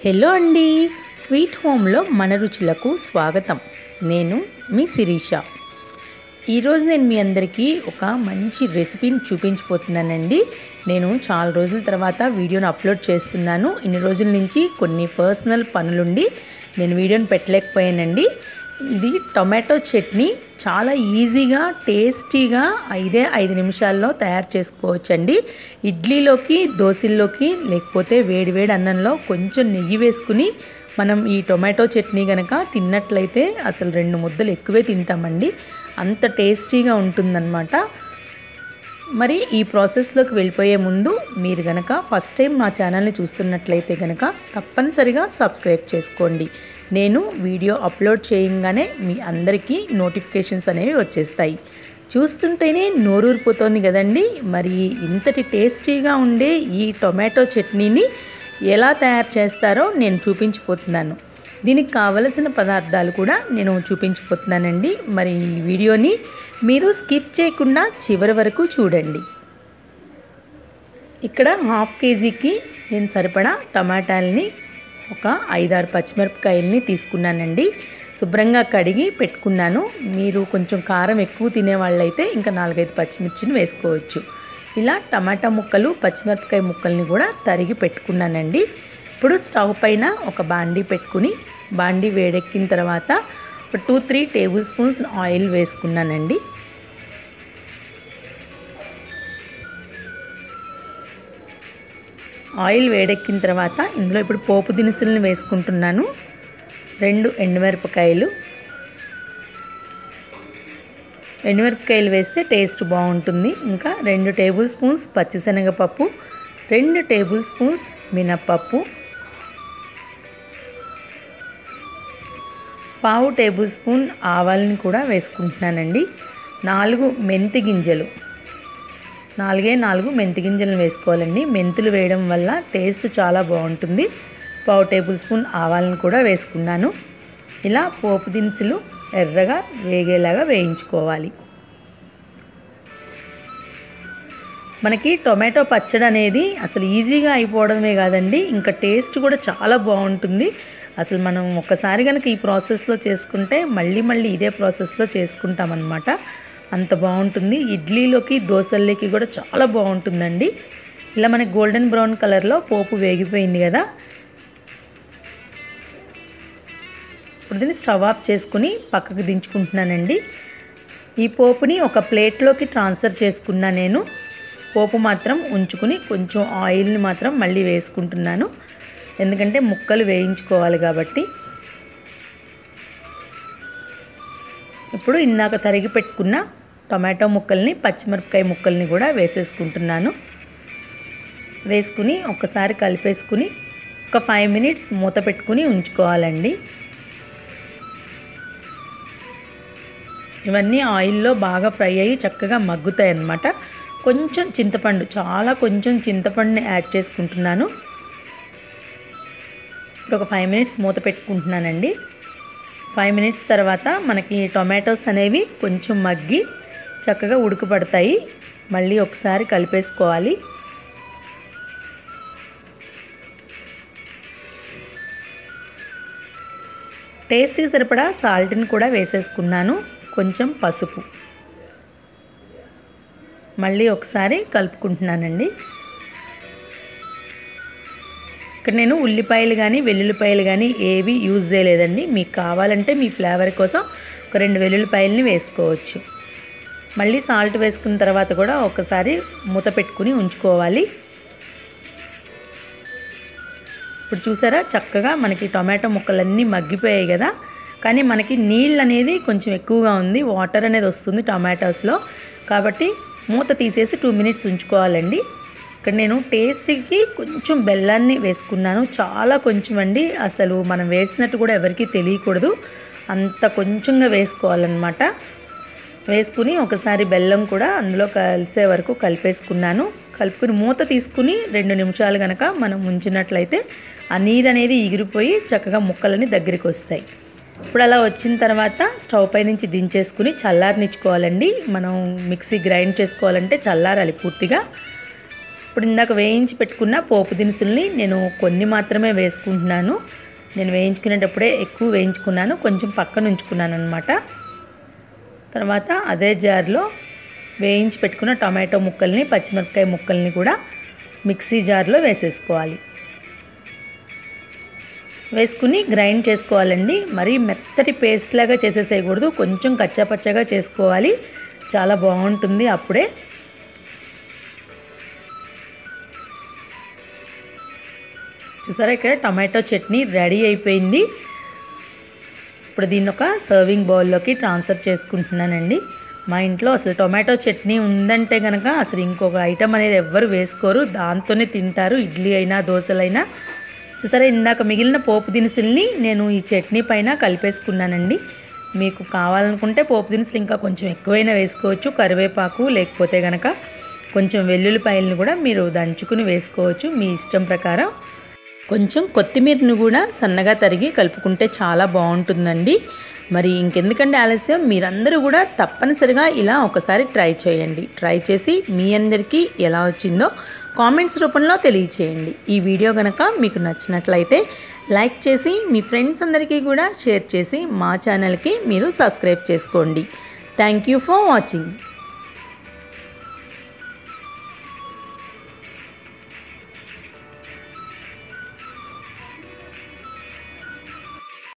hello అండి sweet హోమ్లో మన రుచులకు స్వాగతం నేను మీ శిరీష ఈరోజు నేను మీ అందరికీ ఒక మంచి రెసిపీని చూపించబోతున్నానండి నేను చాలా రోజుల తర్వాత వీడియోని అప్లోడ్ చేస్తున్నాను ఇన్ని రోజుల నుంచి కొన్ని పర్సనల్ పనులుండి నేను వీడియోని పెట్టలేకపోయానండి ఇది టొమాటో చట్నీ చాలా ఈజీగా టేస్టీగా ఐదే ఐదు నిమిషాల్లో తయారు చేసుకోవచ్చండి ఇడ్లీలోకి దోశల్లోకి లేకపోతే వేడివేడి అన్నంలో కొంచెం నెయ్యి వేసుకుని మనం ఈ టొమాటో చట్నీ కనుక తిన్నట్లయితే అసలు రెండు ముద్దలు ఎక్కువే తింటామండి అంత టేస్టీగా ఉంటుందన్నమాట మరి ఈ ప్రాసెస్లోకి వెళ్ళిపోయే ముందు మీరు గనక ఫస్ట్ టైం మా ఛానల్ని చూస్తున్నట్లయితే గనక తప్పనిసరిగా సబ్స్క్రైబ్ చేసుకోండి నేను వీడియో అప్లోడ్ చేయంగానే మీ అందరికీ నోటిఫికేషన్స్ అనేవి వచ్చేస్తాయి చూస్తుంటేనే నోరూరిపోతుంది కదండి మరి ఇంతటి టేస్టీగా ఉండే ఈ టొమాటో చట్నీని ఎలా తయారు చేస్తారో నేను చూపించిపోతున్నాను దీనికి కావలసిన పదార్థాలు కూడా నేను చూపించిపోతున్నానండి మరి ఈ వీడియోని మీరు స్కిప్ చేయకుండా చివరి వరకు చూడండి ఇక్కడ హాఫ్ కేజీకి నేను సరిపడా టమాటాలని ఒక ఐదారు పచ్చిమిరపకాయలని తీసుకున్నానండి శుభ్రంగా కడిగి పెట్టుకున్నాను మీరు కొంచెం కారం ఎక్కువ తినే వాళ్ళైతే ఇంకా నాలుగైదు పచ్చిమిర్చిని వేసుకోవచ్చు ఇలా టమాటా ముక్కలు పచ్చిమిరపకాయ ముక్కల్ని కూడా తరిగి పెట్టుకున్నానండి ఇప్పుడు స్టవ్ పైన ఒక బాండీ పెట్టుకుని బాండీ వేడెక్కిన తర్వాత ఒక two three tablespoons oil వేసుకున్నానండి ఆయిల్ వేడెక్కిన తర్వాత ఇందులో ఇప్పుడు పోపు దినుసులను వేసుకుంటున్నాను రెండు ఎండుమిరపకాయలు ఎండుమిరపకాయలు వేస్తే టేస్ట్ బాగుంటుంది ఇంకా రెండు టేబుల్ స్పూన్స్ పచ్చిశనగపప్పు రెండు టేబుల్ స్పూన్స్ మినప్పప్పు పావు టేబుల్ స్పూన్ ఆవాలని కూడా వేసుకుంటున్నానండి నాలుగు మెంతి గింజలు నాలుగే నాలుగు మెంతి గింజలను వేసుకోవాలండి మెంతులు వేయడం వల్ల టేస్ట్ చాలా బాగుంటుంది పావు టేబుల్ స్పూన్ ఆవాలను కూడా వేసుకున్నాను ఇలా పోపు దినుసులు ఎర్రగా వేగేలాగా వేయించుకోవాలి మనకి టొమాటో పచ్చడి అనేది అసలు ఈజీగా అయిపోవడమే కాదండి ఇంకా టేస్ట్ కూడా చాలా బాగుంటుంది అసలు మనం ఒక్కసారి కనుక ఈ ప్రాసెస్లో చేసుకుంటే మళ్ళీ మళ్ళీ ఇదే ప్రాసెస్లో చేసుకుంటామన్నమాట అంత బాగుంటుంది ఇడ్లీలోకి దోశల్లోకి కూడా చాలా బాగుంటుందండి ఇలా మనకి గోల్డెన్ బ్రౌన్ కలర్లో పోపు వేగిపోయింది కదా ఇప్పుడు దీన్ని స్టవ్ ఆఫ్ చేసుకుని పక్కకు దించుకుంటున్నానండి ఈ పోపుని ఒక ప్లేట్లోకి ట్రాన్స్ఫర్ చేసుకున్నా నేను పోపు మాత్రం ఉంచుకుని కొంచెం ఆయిల్ని మాత్రం మళ్ళీ వేసుకుంటున్నాను ఎందుకంటే ముక్కలు వేయించుకోవాలి కాబట్టి ఇప్పుడు ఇందాక తరిగి పెట్టుకున్న టొమాటో ముక్కల్ని పచ్చిమిరపకాయ ముక్కల్ని కూడా వేసేసుకుంటున్నాను వేసుకుని ఒకసారి కలిపేసుకుని ఒక ఫైవ్ మినిట్స్ మూత పెట్టుకుని ఉంచుకోవాలండి ఇవన్నీ ఆయిల్లో బాగా ఫ్రై అయ్యి చక్కగా మగ్గుతాయి అన్నమాట కొంచెం చింతపండు చాలా కొంచెం చింతపండుని యాడ్ చేసుకుంటున్నాను ఇప్పుడు ఒక ఫైవ్ మినిట్స్ మూత పెట్టుకుంటున్నానండి ఫైవ్ మినిట్స్ తర్వాత మనకి టొమాటోస్ అనేవి కొంచెం మగ్గి చక్కగా ఉడకపడతాయి మళ్ళీ ఒకసారి కలిపేసుకోవాలి టేస్ట్కి సరిపడా సాల్ట్ని కూడా వేసేసుకున్నాను కొంచెం పసుపు మళ్ళీ ఒకసారి కలుపుకుంటున్నానండి ఇక్కడ నేను ఉల్లిపాయలు కానీ వెల్లుల్లిపాయలు కానీ ఏవి యూజ్ చేయలేదండి మీకు కావాలంటే మీ ఫ్లేవర్ కోసం ఒక రెండు వెల్లుల్లిపాయలని వేసుకోవచ్చు మళ్ళీ సాల్ట్ వేసుకున్న తర్వాత కూడా ఒకసారి మూత పెట్టుకుని ఉంచుకోవాలి ఇప్పుడు చూసారా చక్కగా మనకి టొమాటో ముక్కలన్నీ మగ్గిపోయాయి కదా కానీ మనకి నీళ్ళు అనేది కొంచెం ఎక్కువగా ఉంది వాటర్ అనేది వస్తుంది టొమాటోస్లో కాబట్టి మూత తీసేసి టూ మినిట్స్ ఉంచుకోవాలండి ఇక్కడ నేను టేస్ట్కి కొంచెం బెల్లాన్ని వేసుకున్నాను చాలా కొంచెం అండి అసలు మనం వేసినట్టు కూడా ఎవరికీ తెలియకూడదు అంత కొంచెంగా వేసుకోవాలన్నమాట వేసుకుని ఒకసారి బెల్లం కూడా అందులో కలిసే వరకు కలిపేసుకున్నాను కలుపుకుని మూత తీసుకుని రెండు నిమిషాలు కనుక మనం ఉంచినట్లయితే ఆ నీరు అనేది ఎగిరిపోయి చక్కగా ముక్కలని దగ్గరికి వస్తాయి ఇప్పుడు అలా వచ్చిన తర్వాత స్టవ్ పై నుంచి దించేసుకుని చల్లారనిచ్చుకోవాలండి మనం మిక్సీ గ్రైండ్ చేసుకోవాలంటే చల్లారాలి పూర్తిగా ఇప్పుడు ఇందాక వేయించి పెట్టుకున్న పోపు దినుసుల్ని నేను కొన్ని మాత్రమే వేసుకుంటున్నాను నేను వేయించుకునేటప్పుడే ఎక్కువ వేయించుకున్నాను కొంచెం పక్కన ఉంచుకున్నాను అనమాట తర్వాత అదే జార్లో వేయించి పెట్టుకున్న టమాటో ముక్కల్ని పచ్చిమిరపకాయ ముక్కల్ని కూడా మిక్సీ జార్లో వేసేసుకోవాలి వేసుకుని గ్రైండ్ చేసుకోవాలండి మరీ మెత్తటి పేస్ట్ లాగా చేసేసేయకూడదు కొంచెం కచ్చాపచ్చగా చేసుకోవాలి చాలా బాగుంటుంది అప్పుడే చూసారా ఇక్కడ టమాటో చట్నీ రెడీ అయిపోయింది ఇప్పుడు దీన్ని ఒక సర్వింగ్ బౌల్లోకి ట్రాన్స్ఫర్ చేసుకుంటున్నానండి మా ఇంట్లో అసలు టొమాటో చట్నీ ఉందంటే కనుక అసలు ఇంకొక ఐటెం అనేది ఎవ్వరు వేసుకోరు దాంతోనే తింటారు ఇడ్లీ అయినా దోశలైనా చూసారా ఇందాక మిగిలిన పోపు దినుసుల్ని నేను ఈ చట్నీ పైన కలిపేసుకున్నానండి మీకు కావాలనుకుంటే పోపు దినుసులు ఇంకా కొంచెం ఎక్కువైనా వేసుకోవచ్చు కరివేపాకు లేకపోతే కనుక కొంచెం వెల్లుల్లిపాయలను కూడా మీరు దంచుకుని వేసుకోవచ్చు మీ ఇష్టం ప్రకారం కొంచెం కొత్తిమీరను కూడా సన్నగా తరిగి కలుపుకుంటే చాలా బాగుంటుందండి మరి ఇంకెందుకంటే ఆలస్యం మీరందరూ కూడా తప్పనిసరిగా ఇలా ఒకసారి ట్రై చేయండి ట్రై చేసి మీ అందరికీ ఎలా వచ్చిందో కామెంట్స్ రూపంలో తెలియచేయండి ఈ వీడియో కనుక మీకు నచ్చినట్లయితే లైక్ చేసి మీ ఫ్రెండ్స్ అందరికీ కూడా షేర్ చేసి మా ఛానల్కి మీరు సబ్స్క్రైబ్ చేసుకోండి థ్యాంక్ యూ ఫర్ వాచింగ్